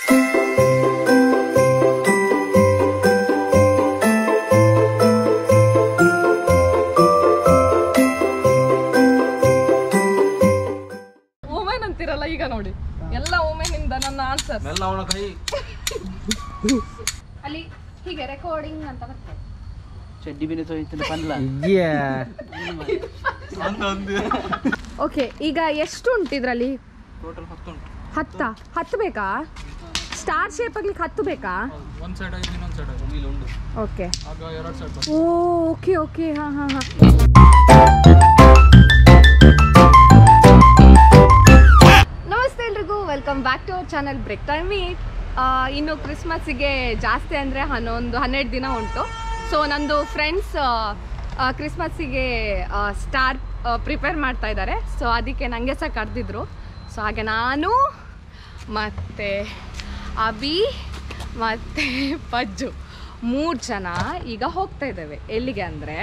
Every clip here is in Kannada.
ವುಮೆನ್ ಅಂತಿರಲ್ಲ ಈಗ ನೋಡಿ ಎಲ್ಲ ವುಮೆನ್ ಇಂದ ನನ್ನ ಆನ್ಸರ್ ಮೆಲ್ಲ ಅವನ ಕೈ ಅಲ್ಲಿ ಹೀಗೆ ರೆಕಾರ್ಡಿಂಗ್ ಅಂತ ಬರ್ತದೆ ಚಡ್ಡಿ ಬಿನಿ ತೊಯ್ತಿನ ಪನ್ಲ ಓಕೆ ಈಗ ಎಷ್ಟು ಉಂಟು ಇದರಲ್ಲಿ ಟೋಟಲ್ ಹತ್ತುಂಟು ಹತ್ತ ಹತ್ತು ಬೇಕಾ ಸ್ಟಾರ್ ಶೇಪ್ ಆಗ್ಲಿಕ್ಕೆ ಹತ್ತು ಬೇಕಾ ಒಂದ್ ಸೈಡ್ ಆಗಿ ಇನ್ನೊಂದ್ ಸೈಡ್ ಆಗಿ ಇಲ್ಲಿ ಉಂಟು ಓಕೆ ಆಗ ಎರಡು ಸೈಡ್ ಓ ಓಕೆ ಓಕೆ ಹಾ ಹಾ ಹಾ ನಮಸ್ತೆ ಎಲ್ರಿಗೂ welcome back to our channel break time meet ಇನ್ನು ಕ್ರಿಸ್ಮಸ್ಸಿಗೆ ಜಾಸ್ತಿ ಅಂದರೆ ಹನ್ನೊಂದು ಹನ್ನೆರಡು ದಿನ ಉಂಟು ಸೊ ನಂದು ಫ್ರೆಂಡ್ಸ್ ಕ್ರಿಸ್ಮಸ್ಸಿಗೆ ಸ್ಟಾರ್ ಪ್ರಿಪೇರ್ ಮಾಡ್ತಾ ಇದ್ದಾರೆ ಸೊ ಅದಕ್ಕೆ ನನಗೆ ಸಹ ಕರೆದಿದ್ರು ಸೊ ಹಾಗೆ ನಾನು ಮತ್ತು ಅಭಿ ಮತ್ತು ಪಜ್ಜು ಮೂರು ಜನ ಈಗ ಹೋಗ್ತಾ ಇದ್ದೇವೆ ಎಲ್ಲಿಗೆ ಅಂದರೆ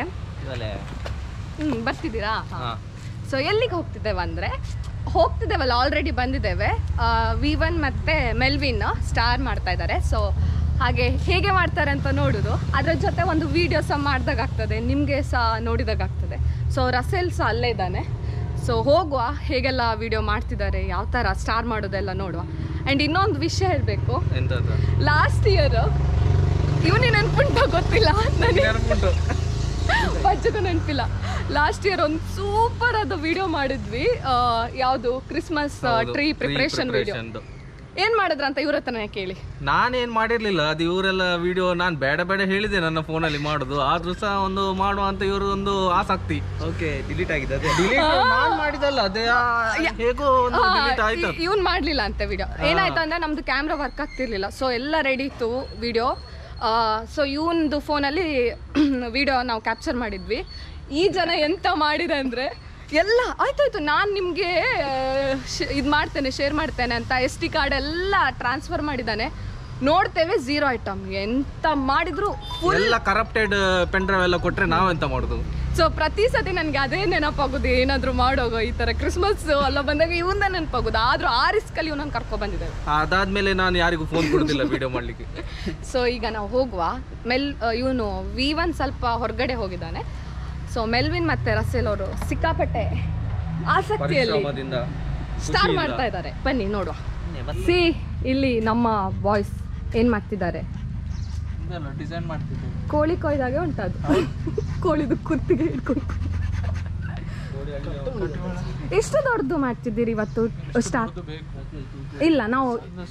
ಹ್ಞೂ ಬರ್ತಿದ್ದೀರಾ ಹಾಂ ಸೊ ಎಲ್ಲಿಗೆ ಹೋಗ್ತಿದ್ದೇವೆ ಅಂದರೆ ಹೋಗ್ತಿದ್ದೇವಲ್ಲ ಆಲ್ರೆಡಿ ಬಂದಿದ್ದೇವೆ ವಿ ಒನ್ ಮತ್ತು ಮೆಲ್ವಿನ್ ಸ್ಟಾರ್ ಮಾಡ್ತಾ ಇದ್ದಾರೆ ಸೊ ಹಾಗೆ ಹೇಗೆ ಮಾಡ್ತಾರೆ ಅಂತ ನೋಡೋದು ಅದರ ಜೊತೆ ಒಂದು ವೀಡಿಯೋ ಸಹ ಮಾಡ್ದಾಗಾಗ್ತದೆ ನಿಮಗೆ ಸಹ ನೋಡಿದಾಗಾಗ್ತದೆ ಸೊ ರಸೆಲ್ ಸಹ ಅಲ್ಲೇ ಇದ್ದಾನೆ ಸೊ ಹೋಗುವ ಹೇಗೆಲ್ಲ ವಿಡಿಯೋ ಮಾಡ್ತಿದ್ದಾರೆ ಯಾವ ಥರ ಸ್ಟಾರ್ ಮಾಡೋದೆಲ್ಲ ನೋಡುವ ಆ್ಯಂಡ್ ಇನ್ನೊಂದು ವಿಷಯ ಹೇಳಬೇಕು ಎಂತದ ಲಾಸ್ಟ್ ಇಯರ್ ಇವನೇ ನೆನ್ಪುಂಟೋ ಗೊತ್ತಿಲ್ಲ ನನಗೆ ನೆನಪುಂಟು ಪಜ್ಜಗೂ ನೆನಪಿಲ್ಲ ಲಾಸ್ಟ್ ಇಯರ್ ಒಂದು ಸೂಪರ್ ಆದ ವಿಡಿಯೋ ಮಾಡಿದ್ವಿ ಯಾವುದು ಕ್ರಿಸ್ಮಸ್ ಟ್ರೀ ಪ್ರಿಪರೇಷನ್ ವಿಡಿಯೋ ಏನ್ ಮಾಡಿದ್ರ ಅಂತ ಇವ್ರ ಹತ್ರನೇ ಕೇಳಿ ನಾನೇನ್ ಮಾಡಿರ್ಲಿಲ್ಲ ಅದು ಇವರೆಲ್ಲ ವಿಡಿಯೋ ನಾನ್ ಬೇಡ ಬೇಡ ಹೇಳಿದೆ ನನ್ನ ಫೋನಲ್ಲಿ ಮಾಡುದು ಆದ್ರೂ ಸಹ ಒಂದು ಮಾಡುವ ಅಂತ ಇವರು ಒಂದು ಆಸಕ್ತಿ ಓಕೆ ಡಿಲೀಟ್ ಆಗಿದೆ ಅದೇ ಡಿಲೀಟ್ ನಾನ್ ಮಾಡಿದಲ್ಲ ಅದೇ ಆ, ಹೇಗೋ ಒಂದು ಡಿಲೀಟ್ ಆಯ್ತು ಇವನ್ ಮಾಡ್ಲಿಲ್ಲ ಅಂತ ವಿಡಿಯೋ ಏನಾಯ್ತು ಅಂದ್ರೆ ನಮ್ದು ಕ್ಯಾಮ್ರಾ ವರ್ಕ್ ಆಗ್ತಿರ್ಲಿಲ್ಲ ಸೊ ಎಲ್ಲ ರೆಡಿ ಇತ್ತು ವಿಡಿಯೋ ಸೊ ಇವನ್ದು ಫೋನಲ್ಲಿ ವಿಡಿಯೋ ನಾವು ಕ್ಯಾಪ್ಚರ್ ಮಾಡಿದ್ವಿ ಈ ಜನ ಎಂತ ಮಾಡಿದೆ ಅಂದ್ರೆ ಎಲ್ಲ ಆಯ್ತಾಯ್ತು ನಾನು ನಿಮಗೆ ಇದು ಮಾಡ್ತೇನೆ ಶೇರ್ ಮಾಡ್ತೇನೆ ಅಂತ ಎಸ್ ಟಿ ಕಾರ್ಡ್ ಎಲ್ಲ ಟ್ರಾನ್ಸ್ಫರ್ ಮಾಡಿದ್ದಾನೆ ನೋಡ್ತೇವೆ ಝೀರೋ ಐಟಮ್ ಎಂತ ಮಾಡಿದ್ರು ಫುಲ್ ಎಲ್ಲ ಕರಪ್ಟೆಡ್ ಪೆನ್ ಡ್ರೈವ್ ಎಲ್ಲ ಕೊಟ್ರೆ ನಾವೆಂತ ಮಾಡುದು ಸೊ ಪ್ರತಿ ಸತಿ ನನಗೆ ಅದೇ ನೆನಪಾಗೋದು ಏನಾದರೂ ಮಾಡೋಗೋ ಈ ಥರ ಕ್ರಿಸ್ಮಸ್ ಎಲ್ಲ ಬಂದಾಗ ಇವಂದ ನೆನಪಾಗೋದು ಆದರೂ ಆ ರಿಸ್ಕಲ್ಲಿ ಇವನನ್ನು ಕರ್ಕೊಂಡು ಬಂದಿದ್ದೇವೆ ಅದಾದ್ಮೇಲೆ ನಾನು ಯಾರಿಗೂ ಫೋನ್ ಕೊಡುದಿಲ್ಲ ವಿಡಿಯೋ ಮಾಡ್ಲಿಕ್ಕೆ ಸೊ ಈಗ ನಾವು ಹೋಗುವ ಮೆಲ್ ಇವನು ವಿ ಒನ್ ಸ್ವಲ್ಪ ಹೊರಗಡೆ ಹೋಗಿದ್ದಾನೆ ಸೊ ಮೆಲ್ವಿನ್ ಮತ್ತೆ ರಸೇಲ್ ಅವರು ಸಿಕ್ಕಾಪಟ್ಟೆ ಆಸಕ್ತಿಯಲ್ಲಿ ಪರಿಶ್ರಮದಿಂದ ಸ್ಟಾರ್ಟ್ ಮಾಡ್ತಾ ಇದ್ದಾರೆ ಬನ್ನಿ ನೋಡುವ ಸಿ ಇಲ್ಲಿ ನಮ್ಮ ಬಾಯ್ಸ್ ಏನು ಮಾಡ್ತಿದ್ದಾರೆ ಡಿಸೈನ್ ಮಾಡ್ತಿದ್ದೆ ಕೋಳಿ ಕೊಯ್ದಾಗೆ ಉಂಟದು ಕೋಳಿದು ಕುತ್ತಿಗೆ ಹಿಡ್ಕೊಂಡು ಎಷ್ಟು ದೊಡ್ಡದು ಮಾಡ್ತಿದ್ದೀರಿ ಇವತ್ತು ಸ್ಟಾರ್ಟ್ ಇಲ್ಲ ನಾವು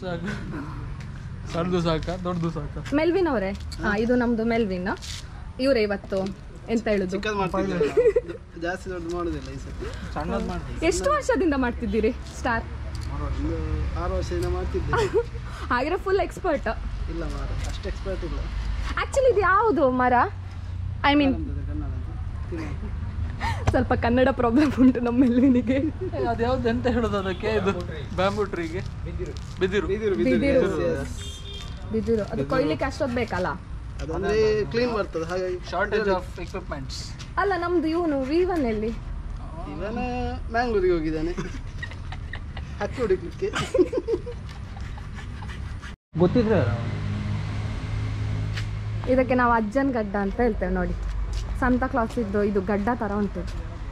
ಸಣ್ಣದು ಸಾಕ ದೊಡ್ಡದು ಸಾಕ ಮೆಲ್ವಿನ್ ಅವರೇ ಹಾ ಇದು ನಮ್ದು ಮೆಲ್ವಿನ್ ಇವರೇ ಇವತ್ತು ಎಂತ ಹೇಳುದು ಜಾಸ್ತಿ ದೊಡ್ಡ ಮಾಡೋದಿಲ್ಲ ಈ ಸತಿ ಸಣ್ಣದು ಮಾಡ್ತೀವಿ ಎಷ್ಟು ವರ್ಷದಿಂದ ಮಾಡ್ತಿದ್ದೀರಿ ಸ್ಟಾರ್ ಒಂದು ಆರು ವರ್ಷದಿಂದ ಮಾಡ್ತಿದ್ದೆ ಹಾಗಿದ್ರೆ ಫುಲ್ ಎಕ್ಸ್ಪರ್ಟ್ ಇಲ್ಲ ಮಾರ ಅಷ್ಟು ಎಕ್ಸ್ಪರ್ಟ್ ಇಲ್ಲ ಆಕ್ಚುಲಿ ಇದು ಯಾವುದು ಮರ ಐ ಮೀನ್ ನಮ್ದು ಕನ್ನಡ ಅಂತ ತಿನ್ನೋದು. ಸ್ವಲ್ಪ ಕನ್ನಡ ಪ್ರಾಬ್ಲಮ್ ಉಂಟು ನಮ್ಮ ಮೆಲ್ವಿನಿಗೆ ಅದ್ಯಾವ್ದು ಎಂತ ಹೇಳೋದು ಅದಕ್ಕೆ ಇದು ಬ್ಯಾಂಬೂ ಟ್ರೀಗೆ ಬಿದಿರು ಬಿದಿರು ಬಿದಿರು yes. ಬಿದಿರು ಅದು ಕೊಯ್ಲಿಕ್ಕೆ ಅಷ್ಟೊತ್ತು ಬೇಕಲ್ಲ ಅದಂದ್ರೆ ಕ್ಲೀನ್ ಬರ್ತದೆ ಹಾಗಾಗಿ ಶಾರ್ಟೇಜ್ ಆಫ್ ಎಕ್ವಿಪ್ಮೆಂಟ್ಸ್ ಅಲ್ಲ ನಮ್ದು ಇವನು ವಿ ಒನ್ ಎಲ್ಲಿ ಇವನ ಮ್ಯಾಂಗ್ಳೂರಿಗೆ ಹೋಗಿದ್ದಾನೆ ಹಕ್ಕಿ ಹೊಡಿಲಿಕ್ಕೆ ಗೊತ್ತಿದ್ರೆ ಇದಕ್ಕೆ ನಾವು ಅಜ್ಜನ್ ಗಡ್ಡ ಅಂತ ಹೇಳ್ತೇವೆ ನೋಡಿ ಸಂತ ಕ್ಲಾಸ್ ಇದ್ದು ಇದು ಗಡ್ಡ ತರ ಉಂಟು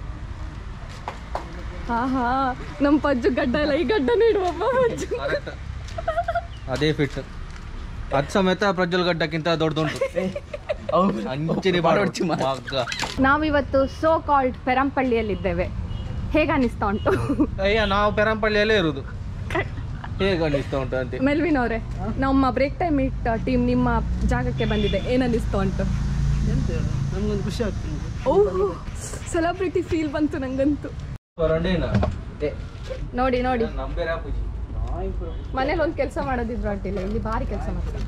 ಹಾ ಹಾ ನಮ್ಮ ಪಜ್ಜು ಗಡ್ಡ ಇಲ್ಲ ಈ ಗಡ್ಡ ನೀಡುವಪ್ಪ ಪಜ್ಜು ಅದೇ ಫಿಟ್ ಅದ್ ಸಮೇತ ಪ್ರಜ್ವಲ್ ಗಡ್ಡಕ್ಕಿಂತ ದೊಡ್ಡದುಂಟು ಅಂಚಿನಿ ಮಗ್ಗ ನಾವಿವತ್ತು ಸೋ ಕಾಲ್ಡ್ ಪೆರಂಪಳ್ಳಿಯಲ್ಲಿದ್ದೇವೆ ಹೇಗೆ ಅನಿಸ್ತಾ ಉಂಟು ಅಯ್ಯ ನಾವು ಪೆರಂಪಳ್ಳಿಯಲ್ಲೇ ಇರುದು ಹೇಗೆ ಅನಿಸ್ತಾ ಉಂಟು ಅಂತ ಮೆಲ್ವಿನ್ ಅವರೇ ನಮ್ಮ ಬ್ರೇಕ್ ಟೈಮ್ ಇಟ್ ಟೀಮ್ ನಿಮ್ಮ ಜಾಗಕ್ಕೆ ಬಂದಿದೆ ಏನ್ ಅನಿಸ್ತಾ ಉಂಟು ಎಂತ ಹೇಳು ನಮ್ಗೊಂದು ಖುಷಿ ಆಗ್ತದೆ ಓಹ್ ಸೆಲೆಬ್ರಿಟಿ ಫೀಲ್ ಬಂತು ನಂಗಂತೂ ನೋಡಿ ನೋಡಿ ಮನೇಲಿ ಒಂದು ಕೆಲಸ ಮಾಡೋದಿದ್ರು ಅಡ್ಡಿಲ್ಲ ಇಲ್ಲಿ ಭಾರಿ ಕೆಲಸ ಮಾಡ್ತಾರೆ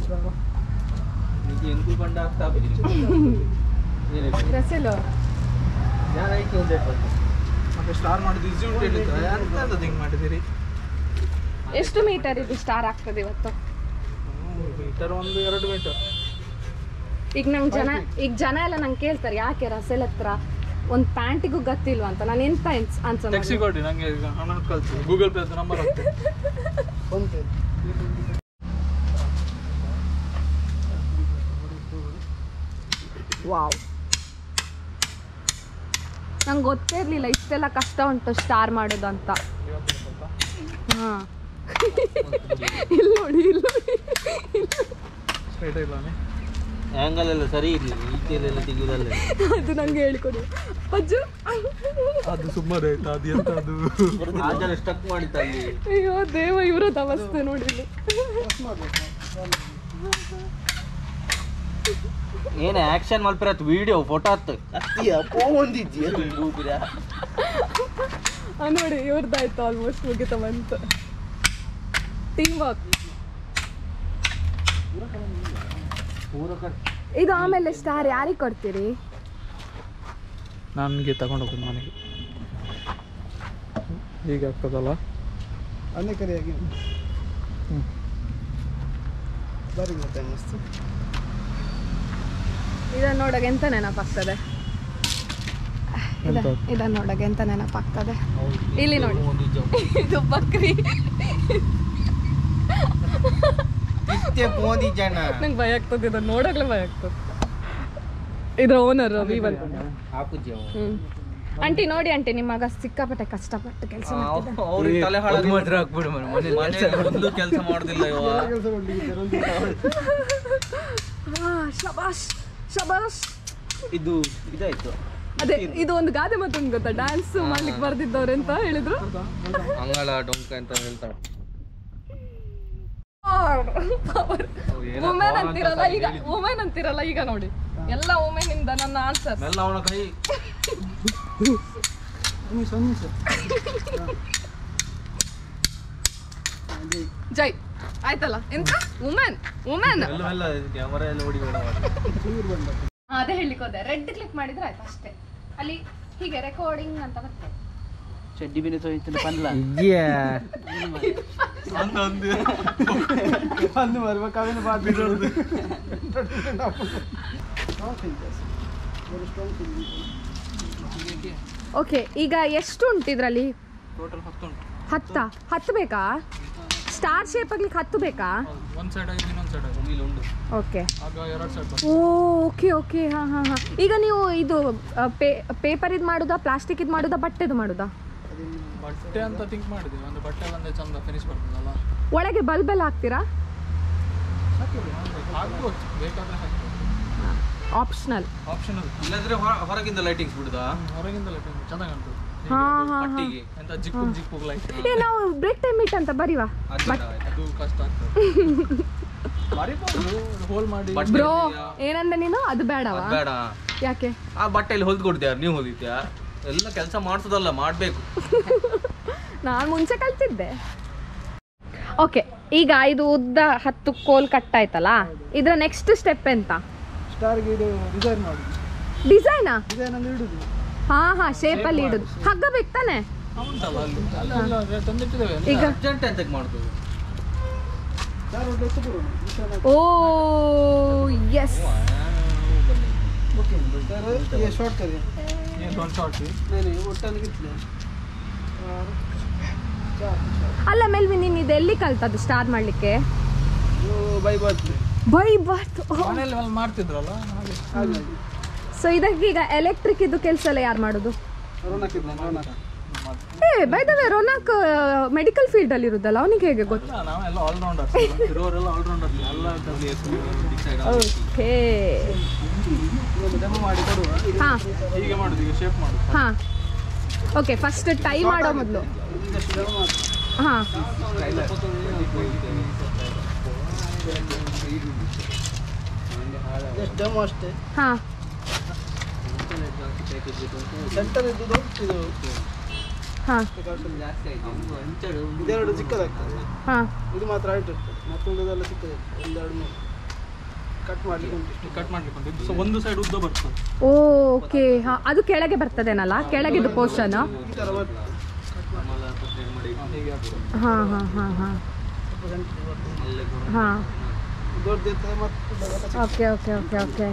ರಸೆಲು ಮತ್ತೆ ಸ್ಟಾರ್ ಮಾಡಿದ್ದು ಈಸಿ ಉಂಟು ಹೇಳಿದ್ದು ಎಂತ ಹಿಂಗೆ ಮಾಡಿದಿರಿ ಎಷ್ಟು ಮೀಟರ್ ಇದು ಸ್ಟಾರ್ ಆಗ್ತದೆ ಇವತ್ತು ಮೀಟರ್ ಒಂದು ಎರಡು ಮೀಟರ್ ಈಗ ನಂಗೆ ಜನ ಈಗ ಜನ ಎಲ್ಲ ನಂಗೆ ಕೇಳ್ತಾರೆ ಯಾಕೆ ರಸೆಲ್ ಹತ್ರ ಒಂದು ಪ್ಯಾಂಟಿಗೂ ಗತ್ತಿಲ್ವಾ ಅಂತ ನಾನು ಎಂತ ಆನ್ಸರ್ ಟ್ಯಾಕ್ಸಿ ಕೊಡಿ ನಂಗೆ ಈಗ ಹಣ ಕಳ್ಸಿ ಗೂಗಲ್ ಪೇ ನಂಬರ್ ಹಾಕ್ತೀನಿ ಫೋನ್ ಪೇ ವಾವ್ ನಂಗೆ ಗೊತ್ತೇ ಇರಲಿಲ್ಲ ಇಷ್ಟೆಲ್ಲ ಕಷ್ಟ ಉಂಟು ಸ್ಟಾರ್ ಮಾಡೋದು ಅಂತ ಹಾಂ ಇಲ್ಲಿ ನೋಡಿ ಇಲ್ಲಿ ನೋಡಿ ಆ್ಯಂಗಲ್ ಎಲ್ಲ ಸರಿ ಇರಲಿಲ್ಲ ಈಚೆಲೆಲ್ಲ ತೆಗೆಯುವುದಲ್ಲ ಅದು ನಂಗೆ ಹೇಳ್ಕೊಡಿ ಅಜ್ಜು ಅದು ಸುಮ್ಮನೆ ಆಯ್ತಾ ಅದು ಎಂತ ಅದು ಆಚರಣೆ ಸ್ಟಕ್ ಮಾಡಿತ್ತು ಅಲ್ಲಿ ಅಯ್ಯೋ ದೇವ ಇವ್ರದ್ದು ಅವಸ್ಥೆ ನೋಡಿ ಇಲ್ಲಿ. ಏನು ಆಕ್ಷನ್ ಮಲ್ಪಿರತ್ ವಿಡಿಯೋ ಫೋಟೋ ಹತ್ತು ಅತ್ತಿಯ ಪೋಂದಿದ್ದಿ ಆ ನೋಡಿ ಇವ್ರದ್ದಾಯ್ತು ಆಲ್ಮೋಸ್ಟ್ ಮುಗಿತ ಬಂತು ಟೀಮ್ ವರ್ಕ್ ಇದು ಆಮೇಲೆ ಸ್ಟಾರ್ ಯಾರಿಗೆ ಕೊಡ್ತೀರಿ ನನಗೆ ತಗೊಂಡು ಹೋಗೋದು ಮನೆಗೆ ಹೀಗೆ ಆಗ್ತದಲ್ಲ ಅನೇಕರಿಯಾಗಿ ಬಾರಿ ಗೊತ್ತಾಗ ಮಸ್ತ್ ಇದನ್ನ ನೋಡಕ್ಕೆ ಎಂತ ನೆನಪಾಗ್ತದೆ ಎಂತ? ಇದನ್ನ ನೋಡಕ್ಕೆ ಎಂತ ನೆನಪಾಗ್ತದೆ ಇಲ್ಲಿ ನೋಡಿ ಇದು ಬಕ್ರಿ ಪೋದಿ ಜನ ನಂಗೆ ಭಯ ಆಗ್ತದೆ ಇದನ್ನ ನೋಡಕ್ಲೆ ಭಯ ಆಗ್ತದೆ ಇದ್ರ ಓನರ್ ರವಿ ಬಂತ ಹಾಕುಜ್ಜಿ ಹ್ಮ್ ಆಂಟಿ ನೋಡಿ ಆಂಟಿ ನಿಮ್ಮ ಮಗ ಸಿಕ್ಕಾಪಟ್ಟೆ ಕಷ್ಟಪಟ್ಟು ಕೆಲಸ ಮಾಡ್ತಿದ್ದ ಅವ್ರಿಗೆ ತಲೆ ಹಾಳಾಗಿ ಮಾತ್ರ ಹಾಕ್ಬಿಡು ಮನೇಲಿ ಒಂದು ಕೆಲಸ ಮಾಡೋದಿಲ್ಲ ಇವ ಕೆಲಸ ಮಾಡ್ಲಿಕ್ಕಿದ್ದಾರೆ ಒಂದು ಹಾ ಶಬಾಷ್ ಶಬಾಷ್ ಇದು ಇದಾಯ್ತು ಅದೇ ಇದು ಒಂದು ಗಾದೆ ಮತ್ತೊಂದು ಗೊತ್ತಾ ಡ್ಯಾನ್ಸ್ ಮಾಡ್ಲಿಕ್ಕೆ ಬರ್ದಿದ್ದವ್ರೆ ಅಂತ ಹೇಳಿದ್ರು ಅಂಗಳ ಡೊಂಕ ಅಂತ ಹೇಳ್ತಾಳೆ ವುಮೆನ್ ಅಂತಿರಲ್ಲ ಈಗ ವುಮೆನ್ ಅಂತಿರಲ್ಲ ಈಗ ನೋಡಿ ಎಲ್ಲ ವುಮೆನ್ ಇಂದ ನನ್ನ ಆನ್ಸರ್ ಮೆಲ್ಲ ಅವನ ಕೈ ನಿಮಿಷ ಒಂದು ನಿಮಿಷ ಅದೇ ಜೈ ಆಯ್ತಲ್ಲ ಎಂತ ವುಮೆನ್ ವುಮೆನ್ ಮೆಲ್ಲ ಮೆಲ್ಲ ಕ್ಯಾಮರಾ ಎಲ್ಲ ಓಡಿ ಬೇಡ ಚೂರು ಬಂದ ಅದೇ ಹೇಳಿಕ್ ಹೋದೆ ರೆಡ್ ಕ್ಲಿಕ್ ಮಾಡಿದ್ರೆ ಆಯ್ತು ಅಷ್ಟೇ ಅಲ್ಲಿ ಹೀಗೆ ರೆಕಾರ್ಡಿಂಗ್ ಅಂತ ಬರ್ತದೆ ಚಡ್ಡಿ ಬಿನಿ ತೋಯ್ತು ಪನ್ಲ ಒಂದು ಬರ್ಬೇಕು ಅವನು ಬಾದ್ ಬಿಡೋದು ಓಕೆ ಈಗ ಎಷ್ಟು ಉಂಟು ಇದರಲ್ಲಿ ಟೋಟಲ್ ಹತ್ತು ಉಂಟು ಹತ್ತ ಹತ್ತು ಬೇಕಾ ಸ್ಟಾರ್ ಶೇಪ್ ಆಗ್ಲಿಕ್ಕೆ ಹತ್ತು ಬೇಕಾ ಒಂದು ಸೈಡ್ ಆಯ್ತು ಇನ್ನೊಂದು ಸೈಡ್ ಆಯ್ತು ಇಲ್ಲಿ ಉಂಟು ಓಕೆ ಆಗ ಎರಡು ಸೈಡ್ ಓ ಓಕೆ ಓಕೆ ಹಾಂ ಹಾಂ ಹಾಂ ಈಗ ನೀವು ಇದು ಪೇಪರ್ ಇದು ಮಾಡುದಾ ಪ್ಲಾಸ್ಟಿಕ್ ಇದು ಮಾಡುದಾ ಬಟ್ಟೆದು ಮಾಡುದಾ ಬಟ್ಟೆ ಅಂತ ಥಿಂಕ್ ಮಾಡಿದ್ವಿ ಒಂದು ಬಟ್ಟೆ ಬಂದೆ ಚಂದ ಫಿನಿಶ್ ಬರ್ತದಲ್ಲ ಒಳಗೆ ಬಲ್ಬ್ ಎಲ್ಲ ಹಾಕ್ತೀರಾ ಹಾಕ್ಬೋದು ಬೇಕಾದ್ರೆ ಹಾಕ್ಬೋದು ಆಪ್ಷನಲ್ ಆಪ್ಷನ್ ಅದು ಇಲ್ಲಾಂದ್ರೆ ಹೊರ- ಹೊರಗಿಂದ ಲೈಟಿಂಗ್ಸ್ ಬಿಡುದಾ ಹೊರಗಿಂದ ಲೈಟ್ ಚೆನ್ನಾಗಿ ಕಾಣ್ತದೆ ಹಾಂ ಹಾಂ ಪಟ್ಟಿಗೆ ಎಂತ ಜಿಪ್ಪು ಜಿಪ್ಪು ಲೈಟ್ ಏ ನಾವು ಬ್ರೇಕ್ ಟೈಮ್ ಇಟ್ ಅಂತ ಬರೀವಾ ಅದು ಬೇಡ ಆಯ್ತಾ? ಅದು ಕಷ್ಟ ಆಗ್ತದೆ ಮರಿಬೋದು ಹೋಲ್ ಮಾಡಿ ಬಟ್ಟೆ ಬ್ರೋ ಇದೆಯಾ? ಏನಂದ ನೀನು ಅದು ಬೇಡವಾ ಅದ್ ಬೇಡ ಯಾಕೆ ಆ ಬಟ್ಟೆಯಲ್ಲಿ ಹೊಲ್ದು ಕೊಡ್ತೀಯ ನೀವು ಹೊಲಿತ್ಯಾ ಎಲ್ಲ ಕೆಲಸ ಮಾಡ್ಸೋದಲ್ಲ ಮಾಡ್ಬೇಕು ನಾನು ಮುಂಚೆ ಕಲ್ತಿದ್ದೆ ಓಕೆ ಈಗ ಇದು ಉದ್ದ ಹತ್ತು ಕೋಲ್ ಕಟ್ ಆಯ್ತಲ್ಲ ಇದರ ನೆಕ್ಸ್ಟ್ ಸ್ಟೆಪ್ ಎಂತ ಸ್ಟಾರ್ಗೆ ಇದು ಡಿಸೈನ್ ಮಾಡುದು ಡಿಸೈನಾ ಡಿಸೈನ್ ಅಂದ್ರೆ ಇಡುದು ಹಾ ಹಾ ಶೇಪ್ ಅಲ್ಲಿ ಇಡುದು ಹಗ್ಗ ಬೇಕು ತಾನೆ ಉಂಟಲ್ಲ ಅಲ್ಲಿ ಅಲ್ಲ ಅಲ್ಲ ತಂದಿಟ್ಟಿದ್ದೇವೆ ಈಗ ಅರ್ಜೆಂಟ್ ಎಂತಕ್ಕೆ ಮಾಡ್ತೇವೆ ಸ್ಟಾರ್ ಒಳ್ಳೆ ಎತ್ತು ಬರೋಣ ಡಿಸೈನ್ ಓ ಎಸ್ ಸ್ಟಾರ್ ये शॉर्ट करिए ಏನು ಒಂದು ಶಾರ್ಟ್ नहीं नहीं वो टन कितने और चार ಅಲ್ಲ ಮೇಲ್ವಿ ನೀನು ಇದು ಎಲ್ಲಿ ಕಲ್ತದ್ದು ಸ್ಟಾರ್ಟ್ ಮಾಡ್ಲಿಕ್ಕೆ वो बाई बात में ಬೈ ಬಾತ್ ಮನೆಯಲ್ಲಿ ಅಲ್ಲಿ ಮಾಡ್ತಿದ್ರಲ್ಲ ಹಾಗೆ ಹಾಗೆ ಸೊ ಇದಕ್ಕೆ ಈಗ ಎಲೆಕ್ಟ್ರಿಕ್ ಇದು ಕೆಲಸ ಎಲ್ಲ ಯಾರು ಮಾಡೋದು ರೋನಕ್ ಇದ್ದ ರೋನಕ್ ಏ by the way Ronak medical field ಅಲ್ಲಿ ಇರುದಲ್ಲ ಅವನಿಗೆ ಹೇಗೆ ಗೊತ್ತು ಇಲ್ಲ ನಾವೆಲ್ಲ ಆಲ್ರೌಂಡರ್ಸ್ ಇರೋರೆಲ್ಲ ಆಲ್ರೌಂಡರ್ ಎಲ್ಲ ಡಿಸೈಡ್ ಓಕೆ ಡೆಮೋ ಮಾಡಿ ಕೊಡುವ ಹಾ ಹೀಗೆ ಮಾಡುದು ಈಗ ಶೇಪ್ ಮಾಡುದು ಹಾ ಓಕೆ ಫಸ್ಟ್ ಟೈ ಮಾಡೋ ಮೊದಲು ಇದಷ್ಟು ಡೆಮೋ ಮಾಡಿ ಹಾ ಜಸ್ಟ್ ಡೆಮೋ ಅಷ್ಟೇ ಹಾ ಸೆಂಟರ್ ಇದ್ದು ಇದು ಹಾ ಇದೆರಡು ಚಿಕ್ಕದಾಗ್ತದೆ ಹಾ ಇದು ಮಾತ್ರ ಹೈಟ್ ಇರ್ತದೆ ಮತ್ತೊಂದೆಲ್ಲ ಚಿಕ್ಕದು ಒಂದೆರಡು ಮೂರು ಕಟ್ ಮಾಡ್ಲಿಕ್ಕೆ ಉಂಟು ಇಷ್ಟು ಕಟ್ ಮಾಡ್ಲಿಕ್ಕೆ ಉಂಟು. ಇದು ಸೊ ಒಂದು ಸೈಡ್ ಉದ್ದ ಬರ್ತದೆ ಓಕೆ ಹಾ ಅದು ಕೆಳಗೆ ಬರ್ತದೇನಲ್ಲ ಕೆಳಗಿದು ಪೋರ್ಷನ್ ಈ ಥರ ಬರ್ತದೆ ಹೀಗೆ ಆಗ್ತದೆ ಹಾ ಹಾ ಹಾ ಹಾ ಸ್ವಲ್ಪ ಸೆಂಟರ್ ಬರ್ತದೆ ಹಾ ದೊಡ್ಡದಿರ್ತದೆ ಮತ್ತು ದೊಡ್ಡದೆಲ್ಲ ಚಿಕ್ಕ okay okay okay okay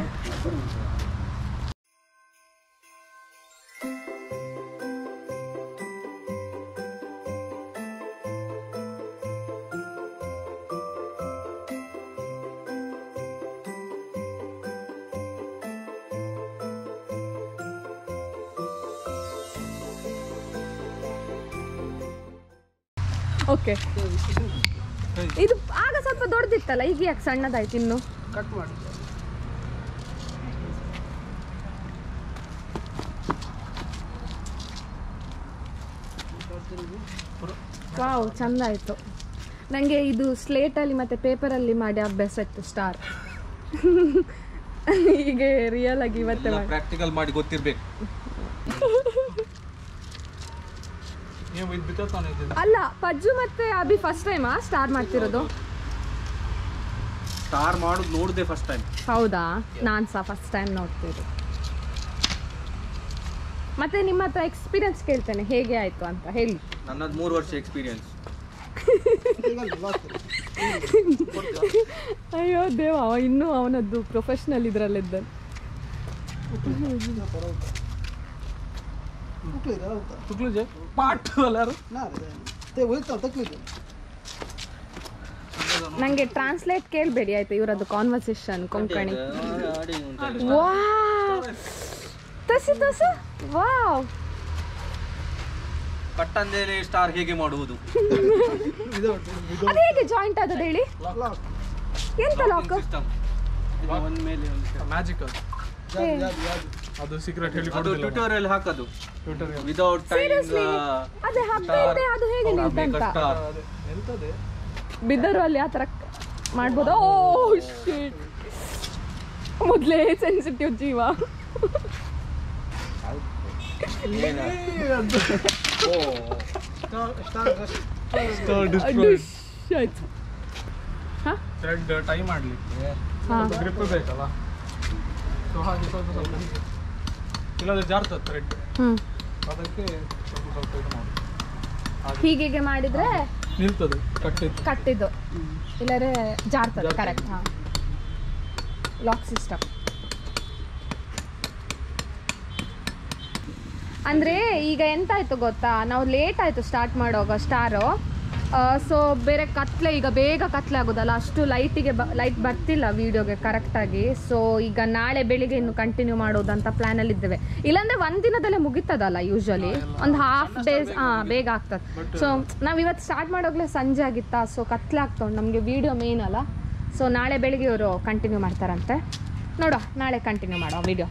okay ಇದು ಆಗ ಸ್ವಲ್ಪ ದೊಡ್ಡದಿತ್ತಲ್ಲ ಈಗ ಯಾಕೆ ಸಣ್ಣದಾಯ್ತು ಇನ್ನು ಕಟ್ ಮಾಡಿ ವಾವ್ ಚಂದ ಆಯಿತು ನನಗೆ ಇದು ಸ್ಲೇಟಲ್ಲಿ ಮತ್ತು ಪೇಪರಲ್ಲಿ ಮಾಡಿ ಅಭ್ಯಾಸ ಇತ್ತು ಸ್ಟಾರ್ ಹೀಗೆ ರಿಯಲ್ ಆಗಿ ಇವತ್ತೇ ಮಾಡಿ ಪ್ರಾಕ್ಟಿಕಲ್ ಮಾಡಿ ಗೊತ್ತಿರ್ಬೇಕು ನೀವು ಇದು ಬಿತ್ತಾನೆ ಇದ್ದೀವಿ ಅಲ್ಲ ಪಜ್ಜು ಮತ್ತೆ ಅಭಿ ಫಸ್ಟ್ ಟೈಮಾ ಸ್ಟಾರ್ ಮಾಡ್ತಿರೋದು ಸ್ಟಾರ್ ಮಾಡೋದು ನೋಡಿದೆ ಫಸ್ಟ್ ಟೈಮ್ ಹೌದಾ ನಾನು ಸಹ ಫಸ್ಟ್ ಟೈಮ್ ನೋಡ್ತಿರೋದು ಮತ್ತೆ ನಿಮ್ಮ ಹತ್ರ ಎಕ್ಸ್ಪೀರಿಯನ್ಸ್ ಕೇಳ್ತೇನೆ ಹೇಗೆ ಆಯಿತು ಅಂತ ಹೇಳಿ ನನ್ನದು ಮೂರು ವರ್ಷ ಎಕ್ಸ್ಪೀರಿಯನ್ಸ್ ಈಗ ಲಾಸ್ಟ್ ಅಯ್ಯೋ ದೇವ ಅವ ಇನ್ನೂ ಅವನದ್ದು ಪ್ರೊಫೆಷ್ನಲ್ ಇದರಲ್ಲಿದ್ದ ತುಕ್ಲಿದೆ ಹೌದಾ ತುಕ್ಲುಜೆ ಪಾಟ್ ಅಲ್ಲಾರು ನಾ ತೇ ಹೋಯ್ತಾವ ತಕ್ಲಿದೆ ನನಗೆ ಟ್ರಾನ್ಸ್ಲೇಟ್ ಕೇಳಬೇಡಿ ಆಯ್ತು ಇವರದ್ದು ಕಾನ್ವರ್ಸೇಷನ್ ಕೊಂಕಣಿ ವಾ ತಸಿ ತಸ ವಾವ್ ಕಟ್ಟಂದೇನೆ ಸ್ಟಾರ್ ಹೇಗೆ ಮಾಡುವುದು ಇದು ಅದು ಹೇಗೆ ಜಾಯಿಂಟ್ ಆದದ್ದು ಹೇಳಿ ಲಾಕ್ ಎಂತ ಲಾಕ್ ಸಿಸ್ಟಮ್ ಒಂದ್ ಮೇಲೆ ಒಂದು ಮ್ಯಾಜಿಕ್ ಅದು ಜಾದು ಜಾದು ಜಾದು ಅದು ಸೀಕ್ರೆಟ್ ಹೇಳಿ ಅದು ಕೊಡುದಿಲ್ಲ ಟ್ಯೂಟೋರಿಯಲ್ ಹಾಕೋದು ಟ್ವಿಟರ್ ವಿದೌಟ್ Seriously? ಅದೇ ಹಬ್ಬ ಇಲ್ಲದೆ ಅದು ಹೇಗೆ ನಿಲ್ತಂತ ಸ್ಟಾರ್ ಎಂತದೆ ಬಿದ್ದರು ಅಲ್ಲಿ ಆ ಥರ ಮಾಡ್ಬೋದಾ ಓ ಶಿಟ್ ಮೊದಲೇ ಸೆನ್ಸಿಟಿವ್ ಜೀವ ಸ್ಟಾರ್ ಡಿಶ್ ಆಯ್ತು ಥ್ರೆಡ್ ಟೈ ಮಾಡ್ಲಿಕ್ಕೆ ಹಾ ಗ್ರಿಪ್ ಬೇಕಲ್ಲ ಸೊ ಹಾಗೆ ಸ್ವಲ್ಪ ಸ್ವಲ್ಪ ಹೀಗೆ. ಇಲ್ಲಾಂದ್ರೆ ಜಾರ್ತದೆ ಥ್ರೆಡ್ ಹ್ಞೂ ಅದಕ್ಕೆ ಸ್ವಲ್ಪ ಸ್ವಲ್ಪ ಇದು ಮಾಡಿ ಹೀಗೆ ಮಾಡಿದ್ರೆ ನಿಲ್ತದೆ ಕಟ್ಟಿದ್ದು ಕಟ್ಟಿದ್ದು ಇಲ್ಲರೆ ಜಾರ್ತದೆ ಕರೆಕ್ಟ್ ಹಾಂ ಲಾಕ್ ಸಿಸ್ಟಮ್ ಅಂದರೆ ಈಗ ಎಂತ ಆಯ್ತು ಗೊತ್ತಾ ನಾವು ಲೇಟ್ ಆಯಿತು ಸ್ಟಾರ್ಟ್ ಮಾಡುವಾಗ ಸ್ಟಾರು ಸೊ ಬೇರೆ ಕತ್ಲೆ ಈಗ ಬೇಗ ಕತ್ಲೆ ಆಗೋದಲ್ಲ ಅಷ್ಟು ಲೈಟಿಗೆ ಬ ಲೈಟ್ ಬರ್ತಿಲ್ಲ ವೀಡಿಯೋಗೆ ಕರೆಕ್ಟಾಗಿ ಸೊ ಈಗ ನಾಳೆ ಬೆಳಿಗ್ಗೆ ಇನ್ನು ಕಂಟಿನ್ಯೂ ಮಾಡೋದಂತ ಪ್ಲ್ಯಾನಲ್ಲಿ ಇದ್ದೇವೆ ಇಲ್ಲಾಂದ್ರೆ ಒಂದು ದಿನದಲ್ಲೇ ಮುಗಿತದಲ್ಲ ಯೂಶಲಿ ಒಂದು ಹಾಫ್ ಡೇಸ್ ಹಾಂ ಬೇಗ ಆಗ್ತದೆ ಸೊ ನಾವು ಇವತ್ತು ಸ್ಟಾರ್ಟ್ ಮಾಡೋಗ್ಲೇ ಸಂಜೆ ಆಗಿತ್ತಾ ಸೊ ಕತ್ಲೆ ಆಗ್ತದೆ ನಮಗೆ ವೀಡಿಯೋ ಮೇನ್ ಅಲ್ಲ ಸೊ ನಾಳೆ ಬೆಳಿಗ್ಗೆ ಇವರು ಕಂಟಿನ್ಯೂ ಮಾಡ್ತಾರಂತೆ ನೋಡುವ ನಾಳೆ ಕಂಟಿನ್ಯೂ ಮಾಡುವ ವೀಡಿಯೋ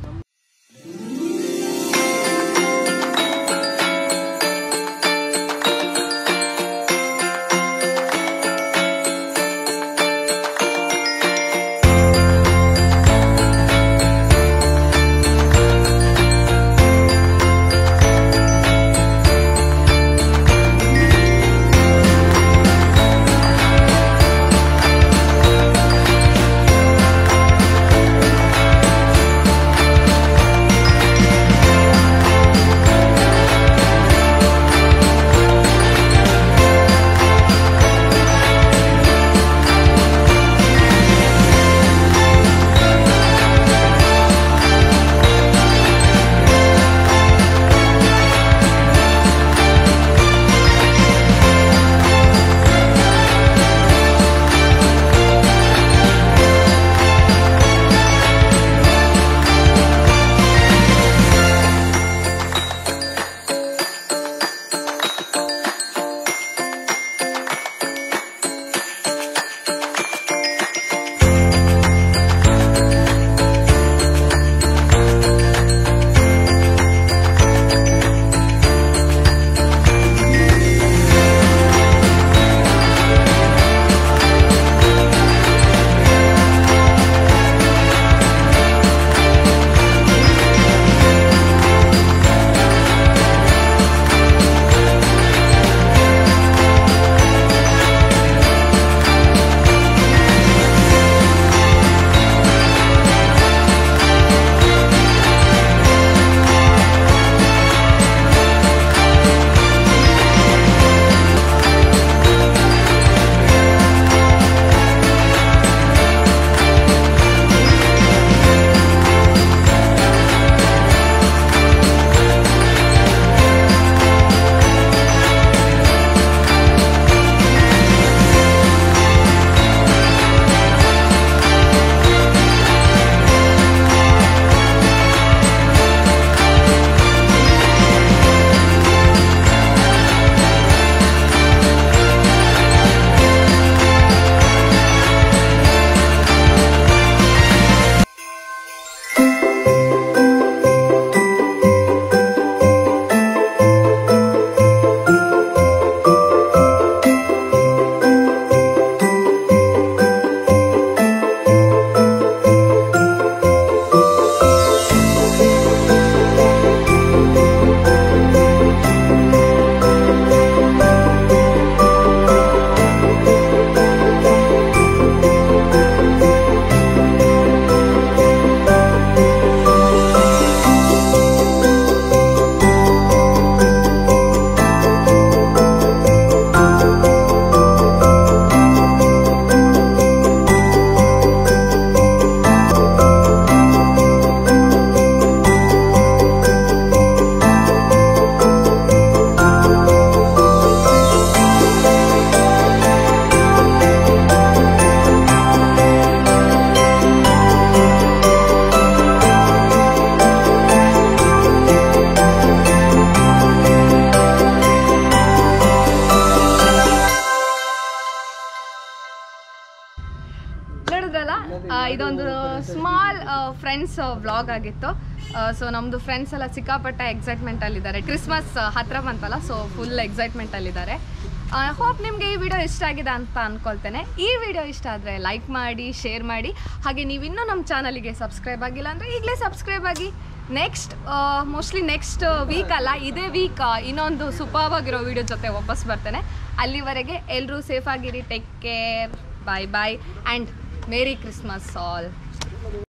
ನೋಡಿದ್ರಲ್ಲ ಆ, ಇದೊಂದು ಸ್ಮಾಲ್ ಫ್ರೆಂಡ್ಸ್ ವ್ಲಾಗ್ ಆಗಿತ್ತು ಸೊ ನಮ್ಮದು ಫ್ರೆಂಡ್ಸ್ ಎಲ್ಲ ಸಿಕ್ಕಾಪಟ್ಟೆ ಎಕ್ಸೈಟ್ಮೆಂಟ್ ಅಲ್ಲಿದ್ದಾರೆ ಕ್ರಿಸ್ಮಸ್ ಹತ್ರ ಬಂತಲ್ಲ ಸೊ ಫುಲ್ ಎಕ್ಸೈಟ್ಮೆಂಟ್ ಅಲ್ಲಿದ್ದಾರೆ ಹೋಪ್ ನಿಮಗೆ ಈ ವಿಡಿಯೋ ಇಷ್ಟ ಆಗಿದೆ ಅಂತ ಅನ್ಕೊಳ್ತೇನೆ ಈ ವಿಡಿಯೋ ಇಷ್ಟ ಆದರೆ ಲೈಕ್ ಮಾಡಿ ಶೇರ್ ಮಾಡಿ ಹಾಗೆ ನೀವು ಇನ್ನೂ ನಮ್ಮ ಚಾನಲಿಗೆ ಸಬ್ಸ್ಕ್ರೈಬ್ ಆಗಿಲ್ಲ ಅಂದರೆ ಈಗಲೇ ಸಬ್ಸ್ಕ್ರೈಬ್ ಆಗಿ ನೆಕ್ಸ್ಟ್ ಮೋಸ್ಟ್ಲಿ ನೆಕ್ಸ್ಟ್ ವೀಕ್ ಅಲ್ಲ ಇದೇ ವೀಕ್ ಇನ್ನೊಂದು ಸೂಪರ್ ಆಗಿರೋ ವಿಡಿಯೋ ಜೊತೆ ವಾಪಸ್ ಬರ್ತೇನೆ ಅಲ್ಲಿವರೆಗೆ ಎಲ್ಲರೂ ಸೇಫ್ ಆಗಿರಿ take care bye bye and merry Christmas all